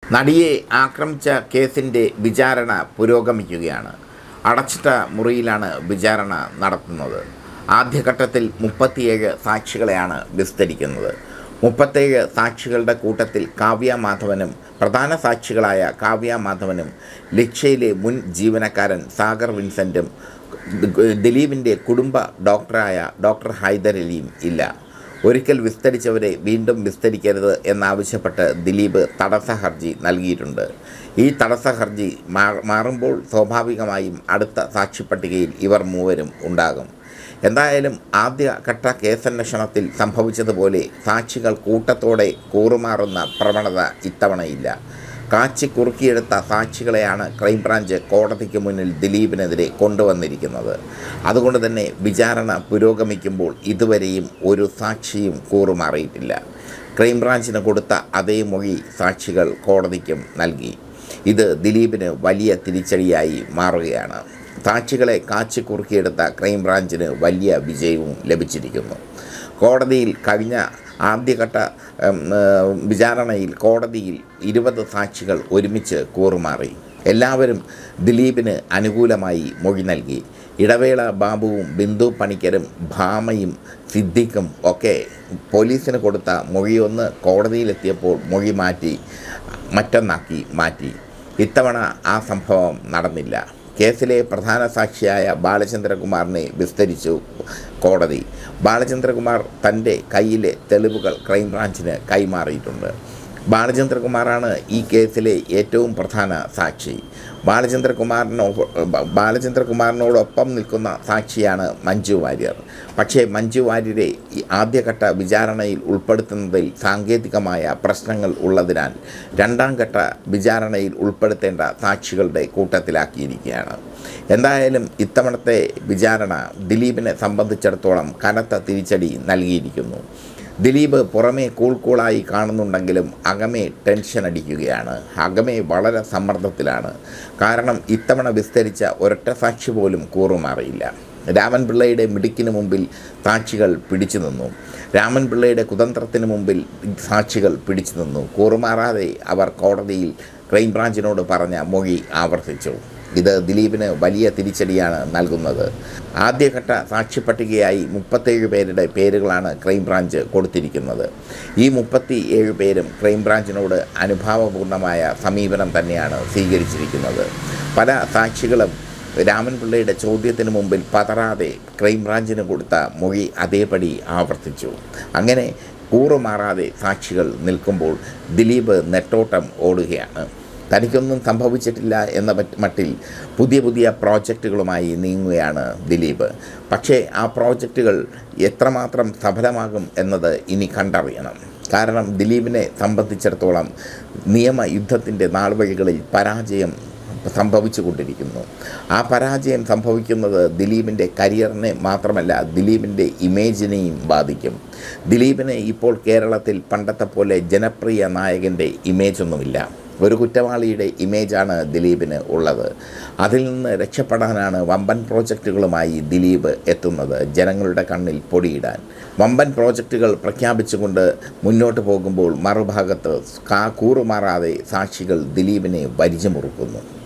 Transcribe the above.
നടിയെ ആക്രമിച്ച കേസിൻ്റെ വിചാരണ പുരോഗമിക്കുകയാണ് അടച്ചിട്ട മുറിയിലാണ് വിചാരണ നടത്തുന്നത് ആദ്യഘട്ടത്തിൽ മുപ്പത്തിയേഴ് സാക്ഷികളെയാണ് വിസ്തരിക്കുന്നത് മുപ്പത്തേഴ് സാക്ഷികളുടെ കൂട്ടത്തിൽ കാവ്യ മാധവനും പ്രധാന സാക്ഷികളായ കാവ്യ മാധവനും ലക്ഷ്യയിലെ മുൻ ജീവനക്കാരൻ സാഗർ വിൻസെൻറ്റും ദിലീപിൻ്റെ കുടുംബ ഡോക്ടറായ ഡോക്ടർ ഹൈദരലിയും ഇല്ല ഒരിക്കൽ വിസ്തരിച്ചവരെ വീണ്ടും വിസ്തരിക്കരുത് എന്നാവശ്യപ്പെട്ട് ദിലീപ് തടസ്സ ഹർജി നൽകിയിട്ടുണ്ട് ഈ തടസ്സ ഹർജി മാ- മാറുമ്പോൾ സ്വാഭാവികമായും അടുത്ത സാക്ഷിപ്പട്ടികയിൽ ഇവർ മൂവരും ഉണ്ടാകും എന്തായാലും ആദ്യഘട്ട കേസന്വേഷണത്തിൽ സംഭവിച്ചതുപോലെ സാക്ഷികൾ കൂട്ടത്തോടെ കൂറുമാറുന്ന പ്രവണത ഇത്തവണയില്ല കാച്ചി കുറുക്കിയെടുത്ത സാക്ഷികളെയാണ് ക്രൈംബ്രാഞ്ച് കോടതിക്ക് മുന്നിൽ ദിലീപിനെതിരെ കൊണ്ടുവന്നിരിക്കുന്നത് അതുകൊണ്ട് തന്നെ വിചാരണ പുരോഗമിക്കുമ്പോൾ ഇതുവരെയും ഒരു സാക്ഷിയും കൂറുമാറിയിട്ടില്ല ക്രൈംബ്രാഞ്ചിന് കൊടുത്ത അതേ മൊഴി സാക്ഷികൾ കോടതിക്കും നൽകി ഇത് ദിലീപിന് വലിയ തിരിച്ചടിയായി മാറുകയാണ് സാക്ഷികളെ കാച്ചി കുറുക്കിയെടുത്ത ക്രൈംബ്രാഞ്ചിന് വലിയ വിജയവും ലഭിച്ചിരിക്കുന്നു കോടതിയിൽ കഴിഞ്ഞ ആദ്യഘട്ട ഉം, ഏഹ്, വിചാരണയിൽ കോടതിയിൽ ഇരുപത് സാക്ഷികൾ ഒരുമിച്ച് കൂറുമാറി എല്ലാവരും ദിലീപിന് അനുകൂലമായി മൊഴി നൽകി ഇടവേള ബാബുവും ബിന്ദു പണിക്കരും ഭാമയും സിദ്ദിഖും ഒക്കെ പോലീസിന് കൊടുത്ത മൊഴിയൊന്ന് കോടതിയിലെത്തിയപ്പോൾ മൊഴി മാറ്റി മറ്റൊന്നാക്കി മാറ്റി ഇത്തവണ ആ സംഭവം നടന്നില്ല കേസിലെ പ്രധാന സാക്ഷിയായ ബാലചന്ദ്രകുമാറിനെ വിസ്തരിച്ചു കോടതി ബാലചന്ദ്രകുമാർ തൻ്റെ കയ്യിലെ തെളിവുകൾ ക്രൈംബ്രാഞ്ചിന് കൈമാറിയിട്ടുണ്ട് ബാലചന്ദ്രകുമാറാണ് ഈ കേസിലെ ഏറ്റവും പ്രധാന സാക്ഷി ബാലചന്ദ്രകുമാറിനോ ബാലചന്ദ്രകുമാറിനോടൊപ്പം നിൽക്കുന്ന സാക്ഷിയാണ് മഞ്ജു വാര്യർ പക്ഷേ മഞ്ജു വാര്യരെ ഈ ആദ്യഘട്ട വിചാരണയിൽ ഉൾപ്പെടുത്തുന്നതിൽ സാങ്കേതികമായ പ്രശ്നങ്ങൾ ഉള്ളതിനാൽ രണ്ടാം ഘട്ട വിചാരണയിൽ ഉൾപ്പെടുത്തേണ്ട സാക്ഷികളുടെ കൂട്ടത്തിലാക്കിയിരിക്കുകയാണ് എന്തായാലും ഇത്തവണത്തെ വിചാരണ ദിലീപിനെ സംബന്ധിച്ചിടത്തോളം കനത്ത തിരിച്ചടി നൽകിയിരിക്കുന്നു ദിലീപ് പുറമേ കൂൾ കൂളായി കാണുന്നുണ്ടെങ്കിലും അകമേ ടെൻഷൻ അടിക്കുകയാണ് അകമേ വളരെ സമ്മർദ്ദത്തിലാണ് കാരണം ഇത്തവണ വിസ്തരിച്ച ഒരൊറ്റ സാക്ഷി പോലും കൂറുമാറിയില്ല രാമൻ പിള്ളയുടെ മിടുക്കിന് മുമ്പിൽ സാക്ഷികൾ പിടിച്ചു നിന്നു രാമൻ പിള്ളയുടെ കുതന്ത്രത്തിന് മുമ്പിൽ സാക്ഷികൾ പിടിച്ചു നിന്നു കൂറുമാറാതെ അവർ കോടതിയിൽ ക്രൈംബ്രാഞ്ചിനോട് പറഞ്ഞ മൊഴി ആവർത്തിച്ചു ഇത് ദിലീപിന് വലിയ തിരിച്ചടിയാണ് നൽകുന്നത് ആദ്യഘട്ട സാക്ഷിപ്പട്ടികയായി മുപ്പത്തേഴ് പേരുടെ പേരുകളാണ് ക്രൈംബ്രാഞ്ച് കൊടുത്തിരിക്കുന്നത് ഈ മുപ്പത്തി ഏഴ് പേരും ക്രൈംബ്രാഞ്ചിനോട് അനുഭാവപൂർണമായ സമീപനം തന്നെയാണ് സ്വീകരിച്ചിരിക്കുന്നത് പല സാക്ഷികളും രാമൻപിള്ളയുടെ ചോദ്യത്തിന് മുമ്പിൽ പതറാതെ ക്രൈംബ്രാഞ്ചിന് കൊടുത്ത മൊഴി അതേപടി ആവർത്തിച്ചു അങ്ങനെ കൂറുമാറാതെ സാക്ഷികൾ നിൽക്കുമ്പോൾ ദിലീപ് നെട്ടോട്ടം ഓടുകയാണ് തനിക്കൊന്നും സംഭവിച്ചിട്ടില്ല എന്ന പറ്റ് മട്ടിൽ പുതിയ പുതിയ പ്രോജക്റ്റുകളുമായി നീങ്ങുകയാണ് ദിലീപ് പക്ഷേ ആ പ്രോജക്റ്റുകൾ എത്രമാത്രം സഫലമാകും എന്നത് ഇനി കണ്ടറിയണം കാരണം ദിലീപിനെ സംബന്ധിച്ചിടത്തോളം നിയമയുദ്ധത്തിൻ്റെ നാൾവഴികളിൽ പരാജയം സംഭവിച്ചു കൊണ്ടിരിക്കുന്നു ആ പരാജയം സംഭവിക്കുന്നത് ദിലീപിൻ്റെ കരിയറിനെ മാത്രമല്ല ദിലീപിൻ്റെ ഇമേജിനെയും ബാധിക്കും ദിലീപിന് ഇപ്പോൾ കേരളത്തിൽ പണ്ടത്തെ പോലെ ജനപ്രിയ നായകൻ്റെ ഇമേജൊന്നുമില്ല ഒരു കുറ്റവാളിയുടെ ഇമേജാണ് ദിലീപിന് ഉള്ളത് അതിൽ നിന്ന് രക്ഷപ്പെടാനാണ് വമ്പൻ പ്രോജക്റ്റുകളുമായി ദിലീപ് എത്തുന്നത് ജനങ്ങളുടെ കണ്ണിൽ പൊടിയിടാൻ വമ്പൻ പ്രോജക്റ്റുകൾ പ്രഖ്യാപിച്ചുകൊണ്ട് മുന്നോട്ട് പോകുമ്പോൾ മറുഭാഗത്ത് കാ കൂറുമാറാതെ സാക്ഷികൾ ദിലീപിനെ വരിഞ്ഞു മുറുക്കുന്നു